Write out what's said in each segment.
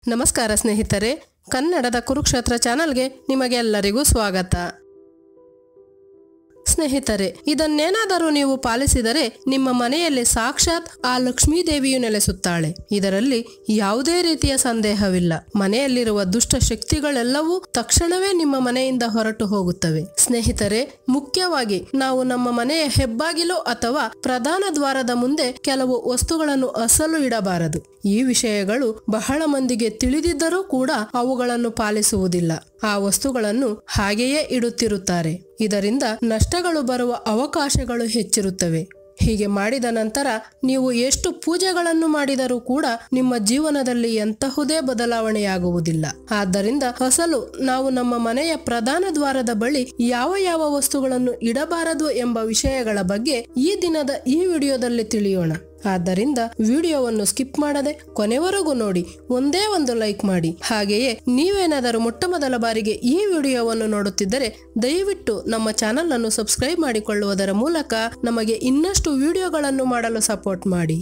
ನಮಸ್ಕಾರ ಸ್ನೇಹಿತರೆ ಕನ್ನಡದ ಕುರುಕ್ಷೇತ್ರ ಚಾನಲ್ಗೆ ನಿಮಗೆಲ್ಲರಿಗೂ ಸ್ವಾಗತ ಸ್ನೇಹಿತರೆ ಇದನ್ನೇನಾದರೂ ನೀವು ಪಾಲಿಸಿದರೆ ನಿಮ್ಮ ಮನೆಯಲ್ಲಿ ಸಾಕ್ಷಾತ್ ಆ ಲಕ್ಷ್ಮೀ ದೇವಿಯು ನೆಲೆಸುತ್ತಾಳೆ ಇದರಲ್ಲಿ ಯಾವುದೇ ರೀತಿಯ ಸಂದೇಹವಿಲ್ಲ ಮನೆಯಲ್ಲಿರುವ ದುಷ್ಟ ಶಕ್ತಿಗಳೆಲ್ಲವೂ ತಕ್ಷಣವೇ ನಿಮ್ಮ ಮನೆಯಿಂದ ಹೊರಟು ಹೋಗುತ್ತವೆ ಸ್ನೇಹಿತರೆ ಮುಖ್ಯವಾಗಿ ನಾವು ನಮ್ಮ ಮನೆಯ ಹೆಬ್ಬಾಗಿಲು ಅಥವಾ ಪ್ರಧಾನ ದ್ವಾರದ ಮುಂದೆ ಕೆಲವು ವಸ್ತುಗಳನ್ನು ಅಸಲು ಇಡಬಾರದು ಈ ವಿಷಯಗಳು ಬಹಳ ಮಂದಿಗೆ ತಿಳಿದಿದ್ದರೂ ಕೂಡ ಅವುಗಳನ್ನು ಪಾಲಿಸುವುದಿಲ್ಲ ಆ ವಸ್ತುಗಳನ್ನು ಹಾಗೆಯೇ ಇಡುತ್ತಿರುತ್ತಾರೆ ಇದರಿಂದ ನಷ್ಟಗಳು ಬರುವ ಅವಕಾಶಗಳು ಹೆಚ್ಚಿರುತ್ತವೆ ಹೀಗೆ ಮಾಡಿದ ನಂತರ ನೀವು ಎಷ್ಟು ಪೂಜೆಗಳನ್ನು ಮಾಡಿದರೂ ಕೂಡ ನಿಮ್ಮ ಜೀವನದಲ್ಲಿ ಎಂತಹುದೇ ಬದಲಾವಣೆಯಾಗುವುದಿಲ್ಲ ಆದ್ದರಿಂದ ಅಸಲು ನಾವು ನಮ್ಮ ಮನೆಯ ಪ್ರಧಾನ ದ್ವಾರದ ಬಳಿ ಯಾವ ಯಾವ ವಸ್ತುಗಳನ್ನು ಇಡಬಾರದು ಎಂಬ ವಿಷಯಗಳ ಬಗ್ಗೆ ಈ ದಿನದ ಈ ವಿಡಿಯೋದಲ್ಲಿ ತಿಳಿಯೋಣ ಆದ್ದರಿಂದ ವಿಡಿಯೋವನ್ನು ಸ್ಕಿಪ್ ಮಾಡದೆ ಕೊನೆವರೆಗೂ ನೋಡಿ ಒಂದೇ ಒಂದು ಲೈಕ್ ಮಾಡಿ ಹಾಗೆಯೇ ನೀವೇನಾದರೂ ಮೊಟ್ಟ ಮೊದಲ ಬಾರಿಗೆ ಈ ವಿಡಿಯೋವನ್ನು ನೋಡುತ್ತಿದ್ದರೆ ದಯವಿಟ್ಟು ನಮ್ಮ ಚಾನಲ್ ಅನ್ನು ಸಬ್ಸ್ಕ್ರೈಬ್ ಮಾಡಿಕೊಳ್ಳುವುದರ ಮೂಲಕ ನಮಗೆ ಇನ್ನಷ್ಟು ವಿಡಿಯೋಗಳನ್ನು ಮಾಡಲು ಸಪೋರ್ಟ್ ಮಾಡಿ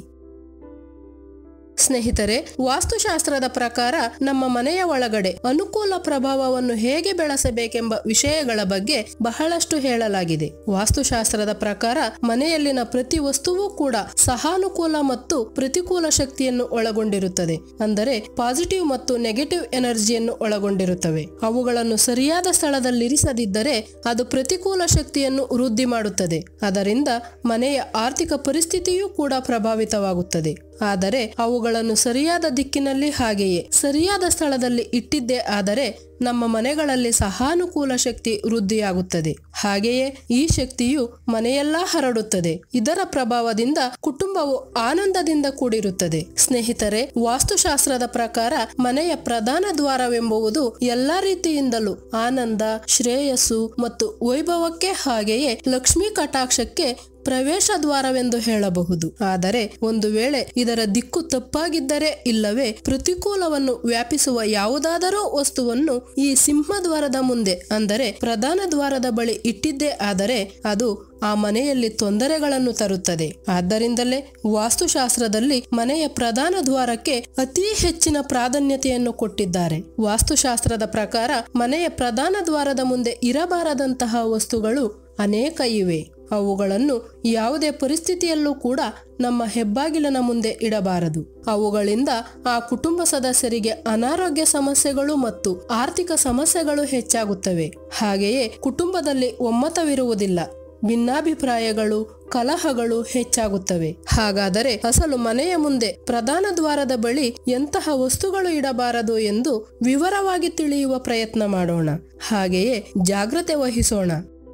ಸ್ನೇಹಿತರೆ ವಾಸ್ತುಶಾಸ್ತ್ರದ ಪ್ರಕಾರ ನಮ್ಮ ಮನೆಯ ಒಳಗಡೆ ಅನುಕೂಲ ಪ್ರಭಾವವನ್ನು ಹೇಗೆ ಬೆಳೆಸಬೇಕೆಂಬ ವಿಷಯಗಳ ಬಗ್ಗೆ ಬಹಳಷ್ಟು ಹೇಳಲಾಗಿದೆ ವಾಸ್ತುಶಾಸ್ತ್ರದ ಪ್ರಕಾರ ಮನೆಯಲ್ಲಿನ ಪ್ರತಿ ವಸ್ತುವು ಕೂಡ ಸಹಾನುಕೂಲ ಮತ್ತು ಪ್ರತಿಕೂಲ ಶಕ್ತಿಯನ್ನು ಒಳಗೊಂಡಿರುತ್ತದೆ ಅಂದರೆ ಪಾಸಿಟಿವ್ ಮತ್ತು ನೆಗೆಟಿವ್ ಎನರ್ಜಿಯನ್ನು ಒಳಗೊಂಡಿರುತ್ತವೆ ಅವುಗಳನ್ನು ಸರಿಯಾದ ಸ್ಥಳದಲ್ಲಿರಿಸದಿದ್ದರೆ ಅದು ಪ್ರತಿಕೂಲ ಶಕ್ತಿಯನ್ನು ವೃದ್ಧಿ ಮಾಡುತ್ತದೆ ಅದರಿಂದ ಮನೆಯ ಆರ್ಥಿಕ ಪರಿಸ್ಥಿತಿಯೂ ಕೂಡ ಪ್ರಭಾವಿತವಾಗುತ್ತದೆ ಆದರೆ ಅವುಗಳನ್ನು ಸರಿಯಾದ ದಿಕ್ಕಿನಲ್ಲಿ ಹಾಗೆಯೇ ಸರಿಯಾದ ಸ್ಥಳದಲ್ಲಿ ಇಟ್ಟಿದ್ದೇ ಆದರೆ ನಮ್ಮ ಮನೆಗಳಲ್ಲಿ ಸಹಾನುಕೂಲ ಶಕ್ತಿ ವೃದ್ಧಿಯಾಗುತ್ತದೆ ಹಾಗೆಯೇ ಈ ಶಕ್ತಿಯು ಮನೆಯೆಲ್ಲ ಹರಡುತ್ತದೆ ಇದರ ಪ್ರಭಾವದಿಂದ ಕುಟುಂಬವು ಆನಂದದಿಂದ ಕೂಡಿರುತ್ತದೆ ಸ್ನೇಹಿತರೆ ವಾಸ್ತುಶಾಸ್ತ್ರದ ಪ್ರಕಾರ ಮನೆಯ ಪ್ರಧಾನ ದ್ವಾರವೆಂಬುವುದು ಎಲ್ಲಾ ರೀತಿಯಿಂದಲೂ ಆನಂದ ಶ್ರೇಯಸ್ಸು ಮತ್ತು ವೈಭವಕ್ಕೆ ಹಾಗೆಯೇ ಲಕ್ಷ್ಮೀ ಕಟಾಕ್ಷಕ್ಕೆ ಪ್ರವೇಶ ದ್ವಾರವೆಂದು ಹೇಳಬಹುದು ಆದರೆ ಒಂದು ವೇಳೆ ಇದರ ದಿಕ್ಕು ತಪ್ಪಾಗಿದ್ದರೆ ಇಲ್ಲವೇ ಪ್ರತಿಕೂಲವನ್ನು ವ್ಯಾಪಿಸುವ ಯಾವುದಾದರೂ ವಸ್ತುವನ್ನು ಈ ಸಿಂಹದ್ವಾರದ ಮುಂದೆ ಅಂದರೆ ಪ್ರಧಾನ ದ್ವಾರದ ಬಳಿ ಇಟ್ಟಿದ್ದೇ ಆದರೆ ಅದು ಆ ಮನೆಯಲ್ಲಿ ತೊಂದರೆಗಳನ್ನು ತರುತ್ತದೆ ಆದ್ದರಿಂದಲೇ ವಾಸ್ತುಶಾಸ್ತ್ರದಲ್ಲಿ ಮನೆಯ ಪ್ರಧಾನ ದ್ವಾರಕ್ಕೆ ಅತಿ ಹೆಚ್ಚಿನ ಪ್ರಾಧಾನ್ಯತೆಯನ್ನು ಕೊಟ್ಟಿದ್ದಾರೆ ವಾಸ್ತುಶಾಸ್ತ್ರದ ಪ್ರಕಾರ ಮನೆಯ ಪ್ರಧಾನ ದ್ವಾರದ ಮುಂದೆ ಇರಬಾರದಂತಹ ವಸ್ತುಗಳು ಅನೇಕ ಇವೆ ಅವುಗಳನ್ನು ಯಾವುದೇ ಪರಿಸ್ಥಿತಿಯಲ್ಲೂ ಕೂಡ ನಮ್ಮ ಹೆಬ್ಬಾಗಿಲಿನ ಮುಂದೆ ಇಡಬಾರದು ಅವುಗಳಿಂದ ಆ ಕುಟುಂಬ ಸದಸ್ಯರಿಗೆ ಅನಾರೋಗ್ಯ ಸಮಸ್ಯೆಗಳು ಮತ್ತು ಆರ್ಥಿಕ ಸಮಸ್ಯೆಗಳು ಹೆಚ್ಚಾಗುತ್ತವೆ ಹಾಗೆಯೇ ಕುಟುಂಬದಲ್ಲಿ ಒಮ್ಮತವಿರುವುದಿಲ್ಲ ಭಿನ್ನಾಭಿಪ್ರಾಯಗಳು ಕಲಹಗಳು ಹೆಚ್ಚಾಗುತ್ತವೆ ಹಾಗಾದರೆ ಅಸಲು ಮನೆಯ ಮುಂದೆ ಪ್ರಧಾನ ದ್ವಾರದ ಬಳಿ ಎಂತಹ ವಸ್ತುಗಳು ಇಡಬಾರದು ಎಂದು ವಿವರವಾಗಿ ತಿಳಿಯುವ ಪ್ರಯತ್ನ ಮಾಡೋಣ ಹಾಗೆಯೇ ಜಾಗ್ರತೆ ವಹಿಸೋಣ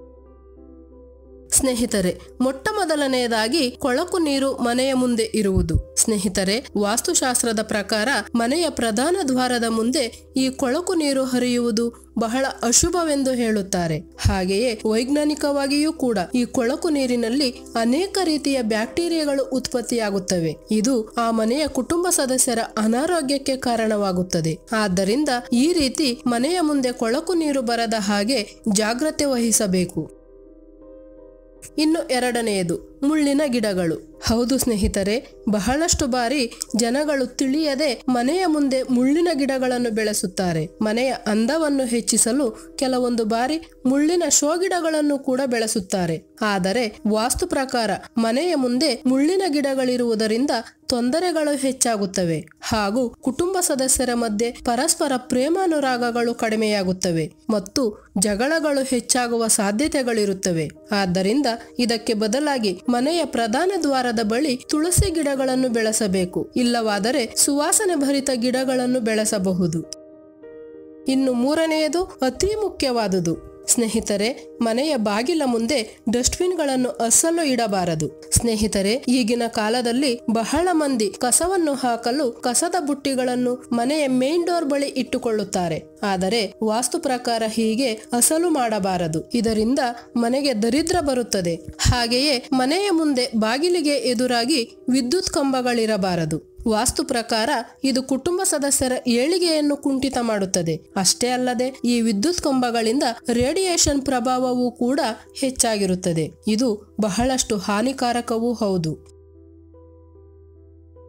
ಸ್ನೇಹಿತರೆ ಮೊಟ್ಟ ಮೊದಲನೆಯದಾಗಿ ಕೊಳಕು ನೀರು ಮನೆಯ ಮುಂದೆ ಇರುವುದು ಸ್ನೇಹಿತರೆ ವಾಸ್ತುಶಾಸ್ತ್ರದ ಪ್ರಕಾರ ಮನೆಯ ಪ್ರಧಾನ ದ್ವಾರದ ಮುಂದೆ ಈ ಕೊಳಕು ನೀರು ಹರಿಯುವುದು ಬಹಳ ಅಶುಭವೆಂದು ಹೇಳುತ್ತಾರೆ ಹಾಗೆಯೇ ವೈಜ್ಞಾನಿಕವಾಗಿಯೂ ಕೂಡ ಈ ಕೊಳಕು ನೀರಿನಲ್ಲಿ ಅನೇಕ ರೀತಿಯ ಬ್ಯಾಕ್ಟೀರಿಯಾಗಳು ಉತ್ಪತ್ತಿಯಾಗುತ್ತವೆ ಇದು ಆ ಮನೆಯ ಕುಟುಂಬ ಸದಸ್ಯರ ಅನಾರೋಗ್ಯಕ್ಕೆ ಕಾರಣವಾಗುತ್ತದೆ ಆದ್ದರಿಂದ ಈ ರೀತಿ ಮನೆಯ ಮುಂದೆ ಕೊಳಕು ನೀರು ಬರದ ಹಾಗೆ ಜಾಗ್ರತೆ ವಹಿಸಬೇಕು ಇನ್ನು ಎರಡನೆಯದು ಮುಳ್ಳಿನ ಗಿಡಗಳು ಹೌದು ಸ್ನೇಹಿತರೆ ಬಹಳಷ್ಟು ಬಾರಿ ಜನಗಳು ತಿಳಿಯದೆ ಮನೆಯ ಮುಂದೆ ಮುಳ್ಳಿನ ಗಿಡಗಳನ್ನು ಬೆಳೆಸುತ್ತಾರೆ ಮನೆಯ ಅಂದವನ್ನು ಹೆಚ್ಚಿಸಲು ಕೆಲವೊಂದು ಬಾರಿ ಮುಳ್ಳಿನ ಶೋ ಗಿಡಗಳನ್ನು ಕೂಡ ಬೆಳೆಸುತ್ತಾರೆ ಆದರೆ ವಾಸ್ತು ಪ್ರಕಾರ ಮನೆಯ ಮುಂದೆ ಮುಳ್ಳಿನ ಗಿಡಗಳಿರುವುದರಿಂದ ತೊಂದರೆಗಳು ಹೆಚ್ಚಾಗುತ್ತವೆ ಹಾಗೂ ಕುಟುಂಬ ಸದಸ್ಯರ ಮಧ್ಯೆ ಪರಸ್ಪರ ಪ್ರೇಮಾನುರಾಗಗಳು ಕಡಿಮೆಯಾಗುತ್ತವೆ ಮತ್ತು ಜಗಳಗಳು ಹೆಚ್ಚಾಗುವ ಸಾಧ್ಯತೆಗಳಿರುತ್ತವೆ ಆದ್ದರಿಂದ ಇದಕ್ಕೆ ಬದಲಾಗಿ ಮನೆಯ ಪ್ರಧಾನ ದ್ವಾರದ ಬಳಿ ತುಳಸಿ ಗಿಡಗಳನ್ನು ಬೆಳೆಸಬೇಕು ಇಲ್ಲವಾದರೆ ಸುವಾಸನೆ ಭರಿತ ಗಿಡಗಳನ್ನು ಬೆಳೆಸಬಹುದು ಇನ್ನು ಮೂರನೆಯದು ಅತಿ ಮುಖ್ಯವಾದುದು ಸ್ನೇಹಿತರೆ ಮನೆಯ ಬಾಗಿಲ ಮುಂದೆ ಡಸ್ಟ್ಬಿನ್ಗಳನ್ನು ಅಸಲು ಇಡಬಾರದು ಸ್ನೇಹಿತರೆ ಈಗಿನ ಕಾಲದಲ್ಲಿ ಬಹಳ ಮಂದಿ ಕಸವನ್ನು ಹಾಕಲು ಕಸದ ಬುಟ್ಟಿಗಳನ್ನು ಮನೆಯ ಮೇನ್ ಡೋರ್ ಬಳಿ ಇಟ್ಟುಕೊಳ್ಳುತ್ತಾರೆ ಆದರೆ ವಾಸ್ತು ಪ್ರಕಾರ ಹೀಗೆ ಅಸಲು ಮಾಡಬಾರದು ಇದರಿಂದ ಮನೆಗೆ ದರಿದ್ರ ಬರುತ್ತದೆ ಹಾಗೆಯೇ ಮನೆಯ ಮುಂದೆ ಬಾಗಿಲಿಗೆ ಎದುರಾಗಿ ವಿದ್ಯುತ್ ಕಂಬಗಳಿರಬಾರದು ವಾಸ್ತು ಪ್ರಕಾರ ಇದು ಕುಟುಂಬ ಸದಸ್ಯರ ಏಳಿಗೆಯನ್ನು ಕುಂಠಿತ ಮಾಡುತ್ತದೆ ಅಷ್ಟೇ ಅಲ್ಲದೆ ಈ ವಿದ್ಯುತ್ ಕಂಬಗಳಿಂದ ರೇಡಿಯೇಷನ್ ಪ್ರಭಾವವೂ ಕೂಡ ಹೆಚ್ಚಾಗಿರುತ್ತದೆ ಇದು ಬಹಳಷ್ಟು ಹಾನಿಕಾರಕವೂ ಹೌದು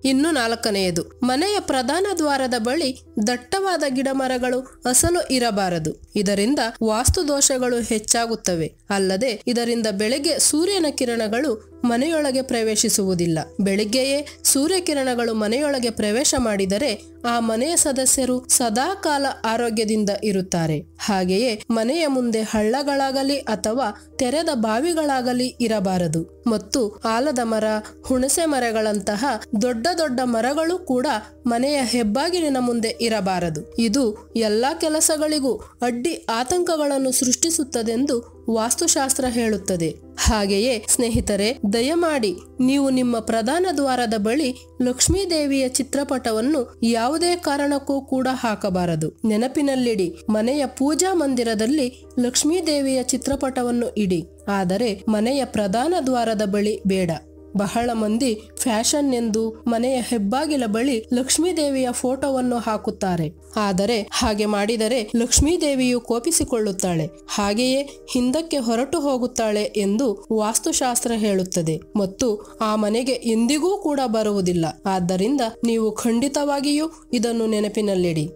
ಇನ್ನು ನಾಲ್ಕನೆಯದು ಮನೆಯ ಪ್ರಧಾನ ದ್ವಾರದ ಬಳಿ ದಟ್ಟವಾದ ಗಿಡ ಮರಗಳು ಅಸಲು ಇರಬಾರದು ಇದರಿಂದ ವಾಸ್ತು ದೋಷಗಳು ಹೆಚ್ಚಾಗುತ್ತವೆ ಅಲ್ಲದೆ ಇದರಿಂದ ಬೆಳಗ್ಗೆ ಸೂರ್ಯನ ಕಿರಣಗಳು ಮನೆಯೊಳಗೆ ಪ್ರವೇಶಿಸುವುದಿಲ್ಲ ಬೆಳಿಗ್ಗೆಯೇ ಸೂರ್ಯಕಿರಣಗಳು ಮನೆಯೊಳಗೆ ಪ್ರವೇಶ ಮಾಡಿದರೆ ಆ ಮನೆಯ ಸದಸ್ಯರು ಸದಾ ಕಾಲ ಆರೋಗ್ಯದಿಂದ ಇರುತ್ತಾರೆ ಹಾಗೆಯೇ ಮನೆಯ ಮುಂದೆ ಹಳ್ಳಗಳಾಗಲಿ ಅಥವಾ ತೆರೆದ ಬಾವಿಗಳಾಗಲಿ ಇರಬಾರದು ಮತ್ತು ಆಲದ ಮರ ಹುಣಸೆ ಮರಗಳಂತಹ ದೊಡ್ಡ ದೊಡ್ಡ ಮರಗಳು ಕೂಡ ಮನೆಯ ಹೆಬ್ಬಾಗಿಲಿನ ಮುಂದೆ ಇರಬಾರದು ಇದು ಎಲ್ಲಾ ಕೆಲಸಗಳಿಗೂ ಅಡ್ಡಿ ಆತಂಕಗಳನ್ನು ಸೃಷ್ಟಿಸುತ್ತದೆಂದು ವಾಸ್ತುಶಾಸ್ತ್ರ ಹೇಳುತ್ತದೆ ಹಾಗೆಯೇ ಸ್ನೇಹಿತರೆ ದಯಮಾಡಿ ನೀವು ನಿಮ್ಮ ಪ್ರಧಾನ ದ್ವಾರದ ಬಳಿ ಲಕ್ಷ್ಮೀ ದೇವಿಯ ಚಿತ್ರಪಟವನ್ನು ಯಾವುದೇ ಕಾರಣಕ್ಕೂ ಕೂಡ ಹಾಕಬಾರದು ನೆನಪಿನಲ್ಲಿಡಿ ಮನೆಯ ಪೂಜಾ ಮಂದಿರದಲ್ಲಿ ಲಕ್ಷ್ಮೀ ದೇವಿಯ ಚಿತ್ರಪಟವನ್ನು ಇಡಿ ಆದರೆ ಮನೆಯ ಪ್ರಧಾನ ದ್ವಾರದ ಬಳಿ ಬೇಡ ಬಹಳ ಮಂದಿ ಫ್ಯಾಷನ್ ಎಂದು ಮನೆಯ ಹೆಬ್ಬಾಗಿಲ ಬಳಿ ಲಕ್ಷ್ಮೀ ದೇವಿಯ ಫೋಟೋವನ್ನು ಹಾಕುತ್ತಾರೆ ಆದರೆ ಹಾಗೆ ಮಾಡಿದರೆ ಲಕ್ಷ್ಮೀ ದೇವಿಯು ಕೋಪಿಸಿಕೊಳ್ಳುತ್ತಾಳೆ ಹಾಗೆಯೇ ಹಿಂದಕ್ಕೆ ಹೊರಟು ಹೋಗುತ್ತಾಳೆ ಎಂದು ವಾಸ್ತುಶಾಸ್ತ್ರ ಹೇಳುತ್ತದೆ ಮತ್ತು ಆ ಮನೆಗೆ ಎಂದಿಗೂ ಕೂಡ ಬರುವುದಿಲ್ಲ ಆದ್ದರಿಂದ ನೀವು ಖಂಡಿತವಾಗಿಯೂ ಇದನ್ನು ನೆನಪಿನಲ್ಲಿಡಿ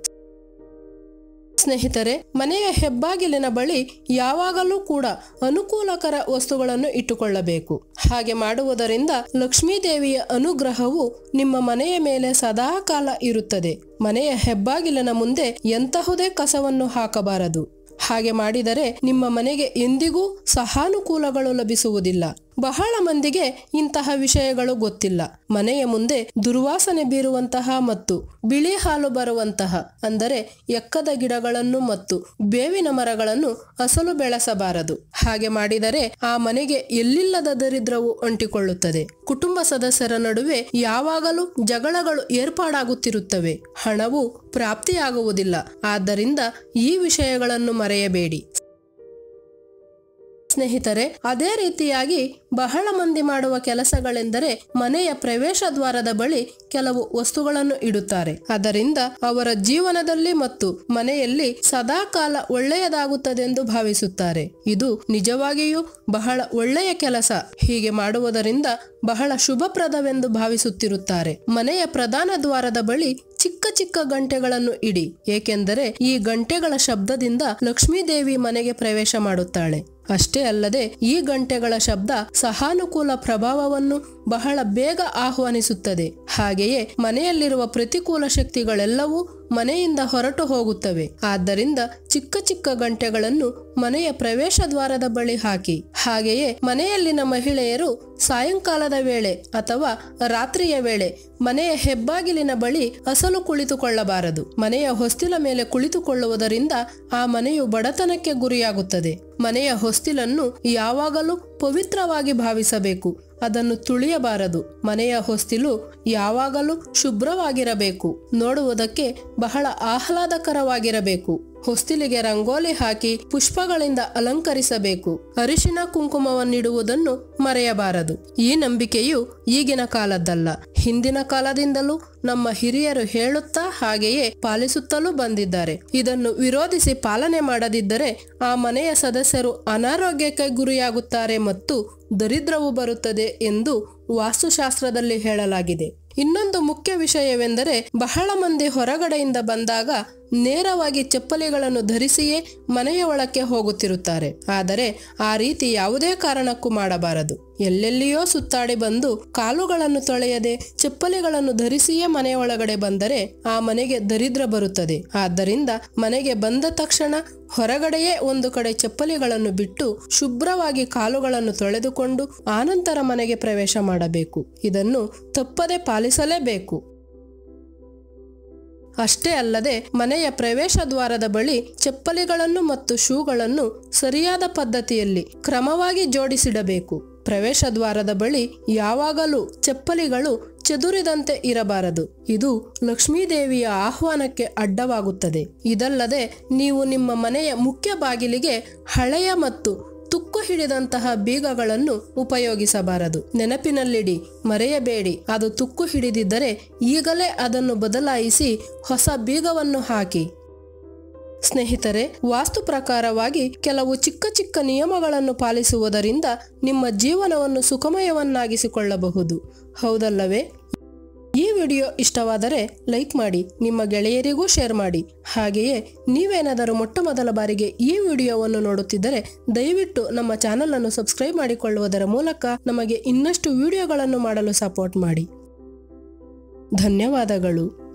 ಸ್ನೇಹಿತರೆ ಮನೆಯ ಹೆಬ್ಬಾಗಿಲಿನ ಬಳಿ ಯಾವಾಗಲೂ ಕೂಡ ಅನುಕೂಲಕರ ವಸ್ತುಗಳನ್ನು ಇಟ್ಟುಕೊಳ್ಳಬೇಕು ಹಾಗೆ ಮಾಡುವುದರಿಂದ ಲಕ್ಷ್ಮೀ ದೇವಿಯ ಅನುಗ್ರಹವು ನಿಮ್ಮ ಮನೆಯ ಮೇಲೆ ಸದಾ ಕಾಲ ಇರುತ್ತದೆ ಮನೆಯ ಹೆಬ್ಬಾಗಿಲಿನ ಮುಂದೆ ಎಂತಹುದೇ ಕಸವನ್ನು ಹಾಕಬಾರದು ಹಾಗೆ ಮಾಡಿದರೆ ನಿಮ್ಮ ಮನೆಗೆ ಎಂದಿಗೂ ಸಹಾನುಕೂಲಗಳು ಲಭಿಸುವುದಿಲ್ಲ ಬಹಳ ಮಂದಿಗೆ ಇಂತಹ ವಿಷಯಗಳು ಗೊತ್ತಿಲ್ಲ ಮನೆಯ ಮುಂದೆ ದುರ್ವಾಸನೆ ಬೀರುವಂತಹ ಮತ್ತು ಬಿಳಿ ಹಾಲು ಬರುವಂತಹ ಅಂದರೆ ಎಕ್ಕದ ಗಿಡಗಳನ್ನು ಮತ್ತು ಬೇವಿನ ಮರಗಳನ್ನು ಅಸಲು ಬೆಳೆಸಬಾರದು ಹಾಗೆ ಮಾಡಿದರೆ ಆ ಮನೆಗೆ ಎಲ್ಲಿಲ್ಲದ ದರಿದ್ರವು ಅಂಟಿಕೊಳ್ಳುತ್ತದೆ ಕುಟುಂಬ ಸದಸ್ಯರ ನಡುವೆ ಯಾವಾಗಲೂ ಜಗಳಗಳು ಏರ್ಪಾಡಾಗುತ್ತಿರುತ್ತವೆ ಹಣವು ಪ್ರಾಪ್ತಿಯಾಗುವುದಿಲ್ಲ ಆದ್ದರಿಂದ ಈ ವಿಷಯಗಳನ್ನು ಮರೆಯಬೇಡಿ ಸ್ನೇಹಿತರೆ ಅದೇ ರೀತಿಯಾಗಿ ಬಹಳ ಮಂದಿ ಮಾಡುವ ಕೆಲಸಗಳೆಂದರೆ ಮನೆಯ ಪ್ರವೇಶ ದ್ವಾರದ ಬಳಿ ಕೆಲವು ವಸ್ತುಗಳನ್ನು ಇಡುತ್ತಾರೆ ಅದರಿಂದ ಅವರ ಜೀವನದಲ್ಲಿ ಮತ್ತು ಮನೆಯಲ್ಲಿ ಸದಾ ಕಾಲ ಒಳ್ಳೆಯದಾಗುತ್ತದೆಂದು ಭಾವಿಸುತ್ತಾರೆ ಇದು ನಿಜವಾಗಿಯೂ ಬಹಳ ಒಳ್ಳೆಯ ಕೆಲಸ ಹೀಗೆ ಮಾಡುವುದರಿಂದ ಬಹಳ ಶುಭಪ್ರದವೆಂದು ಭಾವಿಸುತ್ತಿರುತ್ತಾರೆ ಮನೆಯ ಪ್ರಧಾನ ದ್ವಾರದ ಬಳಿ ಚಿಕ್ಕ ಚಿಕ್ಕ ಗಂಟೆಗಳನ್ನು ಇಡಿ ಏಕೆಂದರೆ ಈ ಗಂಟೆಗಳ ಶಬ್ದದಿಂದ ಲಕ್ಷ್ಮೀ ದೇವಿ ಮನೆಗೆ ಪ್ರವೇಶ ಮಾಡುತ್ತಾಳೆ ಅಷ್ಟೇ ಅಲ್ಲದೆ ಈ ಗಂಟೆಗಳ ಶಬ್ದ ಸಹಾನುಕೂಲ ಪ್ರಭಾವವನ್ನು ಬಹಳ ಬೇಗ ಆಹ್ವಾನಿಸುತ್ತದೆ ಹಾಗೆಯೇ ಮನೆಯಲ್ಲಿರುವ ಪ್ರತಿಕೂಲ ಶಕ್ತಿಗಳೆಲ್ಲವೂ ಮನೆಯಿಂದ ಹೊರಟು ಹೋಗುತ್ತವೆ ಆದ್ದರಿಂದ ಚಿಕ್ಕ ಚಿಕ್ಕ ಗಂಟೆಗಳನ್ನು ಮನೆಯ ಪ್ರವೇಶ ದ್ವಾರದ ಬಳಿ ಹಾಕಿ ಹಾಗೆಯೇ ಮನೆಯಲ್ಲಿನ ಮಹಿಳೆಯರು ಸಾಯಂಕಾಲದ ವೇಳೆ ಅಥವಾ ರಾತ್ರಿಯ ವೇಳೆ ಮನೆಯ ಹೆಬ್ಬಾಗಿಲಿನ ಬಳಿ ಅಸಲು ಕುಳಿತುಕೊಳ್ಳಬಾರದು ಮನೆಯ ಹೊಸ್ತಿಲ ಮೇಲೆ ಕುಳಿತುಕೊಳ್ಳುವುದರಿಂದ ಆ ಮನೆಯು ಬಡತನಕ್ಕೆ ಗುರಿಯಾಗುತ್ತದೆ ಮನೆಯ ಹೊಸ್ತಿಲನ್ನು ಯಾವಾಗಲೂ ಪವಿತ್ರವಾಗಿ ಭಾವಿಸಬೇಕು ಅದನ್ನು ತುಳಿಯಬಾರದು ಮನೆಯ ಹೊಸ್ತಿಲು ಯಾವಾಗಲೂ ಶುಭ್ರವಾಗಿರಬೇಕು ನೋಡುವುದಕ್ಕೆ ಬಹಳ ಆಹ್ಲಾದಕರವಾಗಿರಬೇಕು ಹೊಸ್ತಿಲಿಗೆ ರಂಗೋಲಿ ಹಾಕಿ ಪುಷ್ಪಗಳಿಂದ ಅಲಂಕರಿಸಬೇಕು ಅರಿಶಿನ ಕುಂಕುಮವನ್ನಿಡುವುದನ್ನು ಮರೆಯಬಾರದು ಈ ನಂಬಿಕೆಯು ಈಗಿನ ಕಾಲದ್ದಲ್ಲ ಹಿಂದಿನ ಕಾಲದಿಂದಲೂ ನಮ್ಮ ಹಿರಿಯರು ಹೇಳುತ್ತಾ ಹಾಗೆಯೇ ಪಾಲಿಸುತ್ತಲೂ ಬಂದಿದ್ದಾರೆ ಇದನ್ನು ವಿರೋಧಿಸಿ ಪಾಲನೆ ಮಾಡದಿದ್ದರೆ ಆ ಮನೆಯ ಸದಸ್ಯರು ಅನಾರೋಗ್ಯಕ್ಕೆ ಗುರಿಯಾಗುತ್ತಾರೆ ಮತ್ತು ದರಿದ್ರವು ಬರುತ್ತದೆ ಎಂದು ವಾಸ್ತುಶಾಸ್ತ್ರದಲ್ಲಿ ಹೇಳಲಾಗಿದೆ ಇನ್ನೊಂದು ಮುಖ್ಯ ವಿಷಯವೆಂದರೆ ಬಹಳ ಮಂದಿ ಹೊರಗಡೆಯಿಂದ ಬಂದಾಗ ನೇರವಾಗಿ ಚಪ್ಪಲಿಗಳನ್ನು ಧರಿಸಿಯೇ ಮನೆಯ ಒಳಕ್ಕೆ ಹೋಗುತ್ತಿರುತ್ತಾರೆ ಆದರೆ ಆ ರೀತಿ ಯಾವುದೇ ಕಾರಣಕ್ಕೂ ಮಾಡಬಾರದು ಎಲ್ಲೆಲ್ಲಿಯೋ ಸುತ್ತಾಡಿ ಬಂದು ಕಾಲುಗಳನ್ನು ತೊಳೆಯದೆ ಚಪ್ಪಲಿಗಳನ್ನು ಧರಿಸಿಯೇ ಮನೆಯ ಒಳಗಡೆ ಬಂದರೆ ಆ ಮನೆಗೆ ದರಿದ್ರ ಬರುತ್ತದೆ ಆದ್ದರಿಂದ ಮನೆಗೆ ಬಂದ ತಕ್ಷಣ ಹೊರಗಡೆಯೇ ಒಂದು ಕಡೆ ಚಪ್ಪಲಿಗಳನ್ನು ಬಿಟ್ಟು ಶುಭ್ರವಾಗಿ ಕಾಲುಗಳನ್ನು ತೊಳೆದುಕೊಂಡು ಆನಂತರ ಮನೆಗೆ ಪ್ರವೇಶ ಮಾಡಬೇಕು ಇದನ್ನು ತಪ್ಪದೆ ಪಾಲಿಸಲೇಬೇಕು ಅಷ್ಟೇ ಅಲ್ಲದೆ ಮನೆಯ ಪ್ರವೇಶ ದ್ವಾರದ ಬಳಿ ಚಪ್ಪಲಿಗಳನ್ನು ಮತ್ತು ಶೂಗಳನ್ನು ಸರಿಯಾದ ಪದ್ಧತಿಯಲ್ಲಿ ಕ್ರಮವಾಗಿ ಜೋಡಿಸಿಡಬೇಕು ಪ್ರವೇಶ ದ್ವಾರದ ಬಳಿ ಯಾವಾಗಲೂ ಚಪ್ಪಲಿಗಳು ಚದುರಿದಂತೆ ಇರಬಾರದು ಇದು ಲಕ್ಷ್ಮೀದೇವಿಯ ಆಹ್ವಾನಕ್ಕೆ ಅಡ್ಡವಾಗುತ್ತದೆ ಇದಲ್ಲದೆ ನೀವು ನಿಮ್ಮ ಮನೆಯ ಮುಖ್ಯ ಬಾಗಿಲಿಗೆ ಹಳೆಯ ಮತ್ತು ತುಕ್ಕು ಹಿಡಿದಂತಹ ಬೀಗಗಳನ್ನು ಉಪಯೋಗಿಸಬಾರದು ನೆನಪಿನಲ್ಲಿಡಿ ಮರೆಯಬೇಡಿ ಅದು ತುಕ್ಕು ಹಿಡಿದಿದ್ದರೆ ಈಗಲೇ ಅದನ್ನು ಬದಲಾಯಿಸಿ ಹೊಸ ಬೀಗವನ್ನು ಹಾಕಿ ಸ್ನೇಹಿತರೆ ವಾಸ್ತು ಪ್ರಕಾರವಾಗಿ ಕೆಲವು ಚಿಕ್ಕ ಚಿಕ್ಕ ನಿಯಮಗಳನ್ನು ಪಾಲಿಸುವುದರಿಂದ ನಿಮ್ಮ ಜೀವನವನ್ನು ಸುಖಮಯವನ್ನಾಗಿಸಿಕೊಳ್ಳಬಹುದು ಹೌದಲ್ಲವೇ ಈ ವಿಡಿಯೋ ಇಷ್ಟವಾದರೆ ಲೈಕ್ ಮಾಡಿ ನಿಮ್ಮ ಗೆಳೆಯರಿಗೂ ಶೇರ್ ಮಾಡಿ ಹಾಗೆಯೇ ನೀವೇನಾದರೂ ಮೊಟ್ಟ ಮೊದಲ ಬಾರಿಗೆ ಈ ವಿಡಿಯೋವನ್ನು ನೋಡುತ್ತಿದ್ದರೆ ದಯವಿಟ್ಟು ನಮ್ಮ ಚಾನಲ್ ಅನ್ನು ಸಬ್ಸ್ಕ್ರೈಬ್ ಮಾಡಿಕೊಳ್ಳುವುದರ ಮೂಲಕ ನಮಗೆ ಇನ್ನಷ್ಟು ವಿಡಿಯೋಗಳನ್ನು ಮಾಡಲು ಸಪೋರ್ಟ್ ಮಾಡಿ ಧನ್ಯವಾದಗಳು